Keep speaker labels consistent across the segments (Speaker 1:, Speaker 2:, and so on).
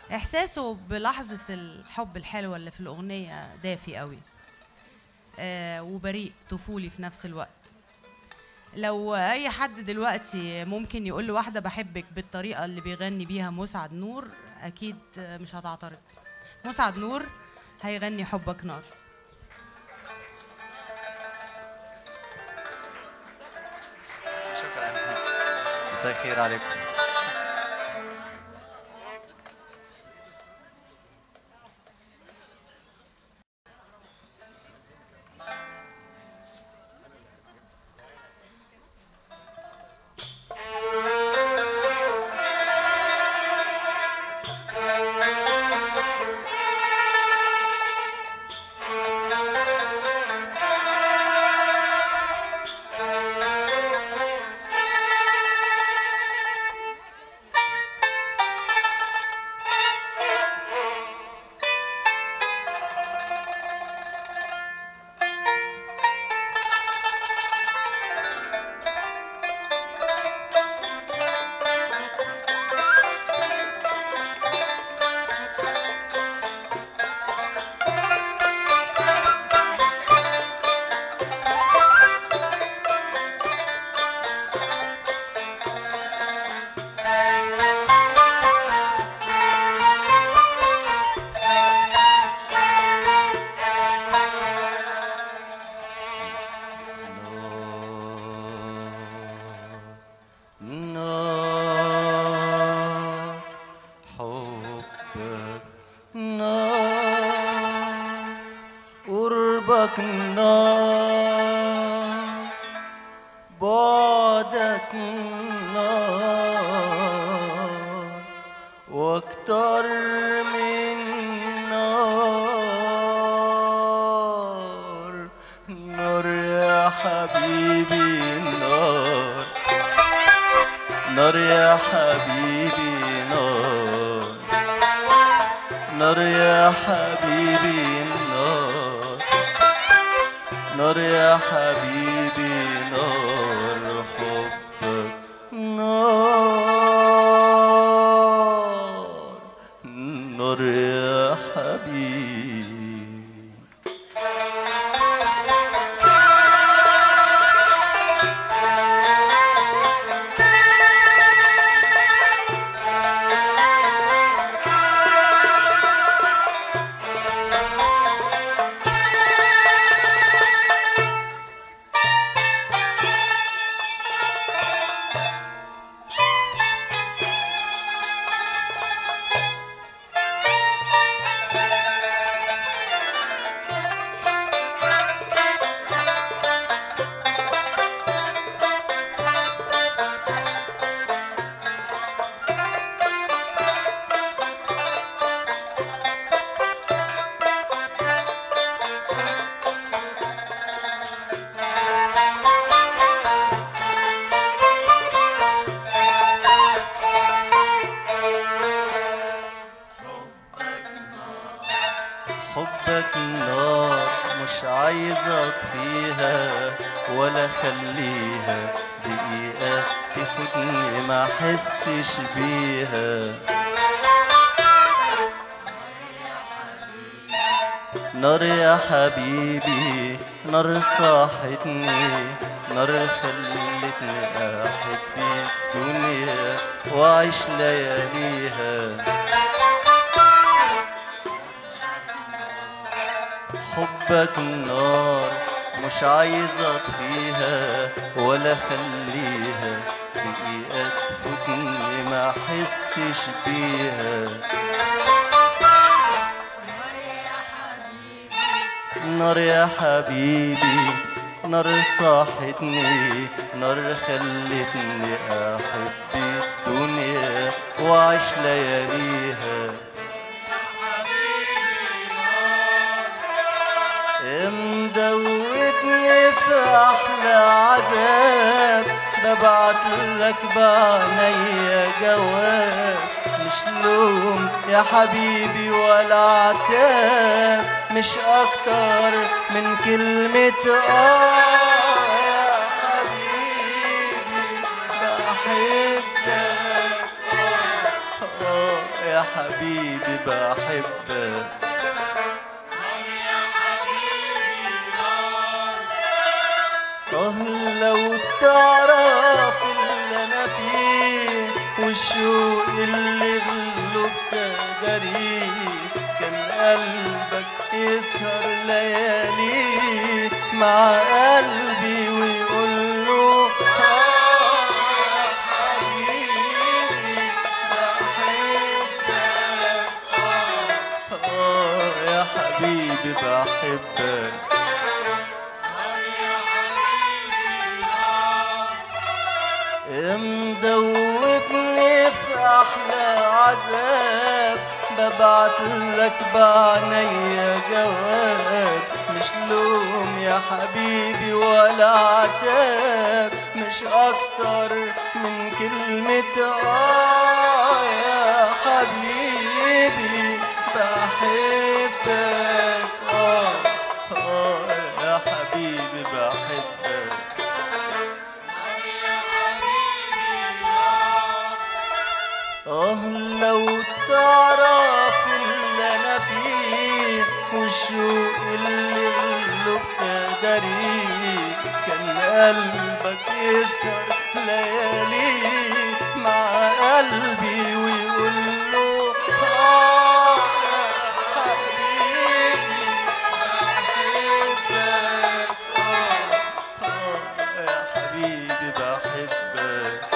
Speaker 1: احساسه بلحظه الحب الحلوه اللي في الاغنيه دافي قوي آه وبريء طفولي في نفس الوقت لو اي حد دلوقتي ممكن يقول لواحده بحبك بالطريقه اللي بيغني بيها مسعد نور اكيد مش هتعترض مسعد نور هيغني حبك نار
Speaker 2: شكرا مساء الخير عليكم نار حبك نار قربك نار بعدك نار واكتر من نار نار يا حبيبي نار نار يا حبيبي نار نار يا حبيبي نار نار يا حبيبي نار حبك نار نار يا حبيبي حبك نار مش عايز اطفيها ولا خليها دقيقة تفوتني ما احسش بيها نار يا حبيبي نار صاحتني نار خلتني احب الدنيا واعيش لياليها حبك نار مش عايز اطفيها ولا خليها دقيقة تفوتني ما احسش بيها نار يا حبيبي نار صاحتني نار خلتني احب الدنيا واعيش لياليها مدوتني في احلى عذاب ببعت لك بعينيا جواب مش لوم يا حبيبي ولا عتاب مش اكتر من كلمة اه يا حبيبي بحبك اه يا حبيبي بحبك اه لو تعرف اللي انا فيه والشوق اللي غلبت داريه كان قلبك يسهر ليالي مع قلبي ويقول له آه يا حبيبي بحبك آه آه يا حبيبي بحبك مدوبني في احلى عذاب ببعت لك بعنيا جواب مش لوم يا حبيبي ولا عتاب مش اكتر من كلمة اه يا حبيبي بحبك اه اه يا حبيبي بحبك اه لو تعرف اللي انا فيه والشوق اللي غلبت داريه كان قلبك يسهر ليالي مع قلبي ويقول له اه يا حبيبي بحبك اه اه يا حبيبي بحبك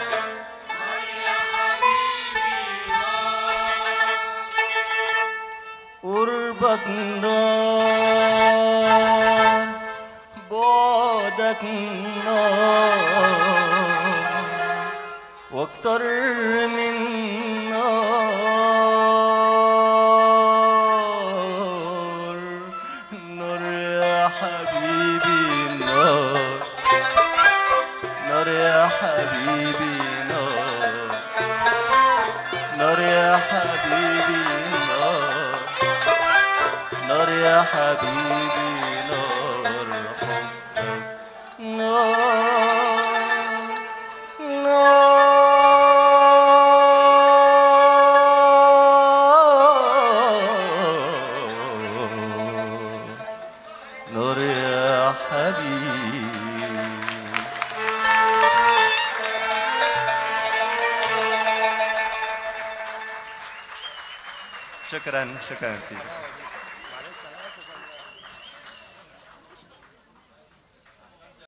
Speaker 2: قربك نار بعدك نار واكتر من نار نار يا حبيبي نار نار يا حبيبي نار نار يا حبيبي نار نار يا حبيبي نار حبك نار نار نار يا حبيبي شكرا شكرا سيدي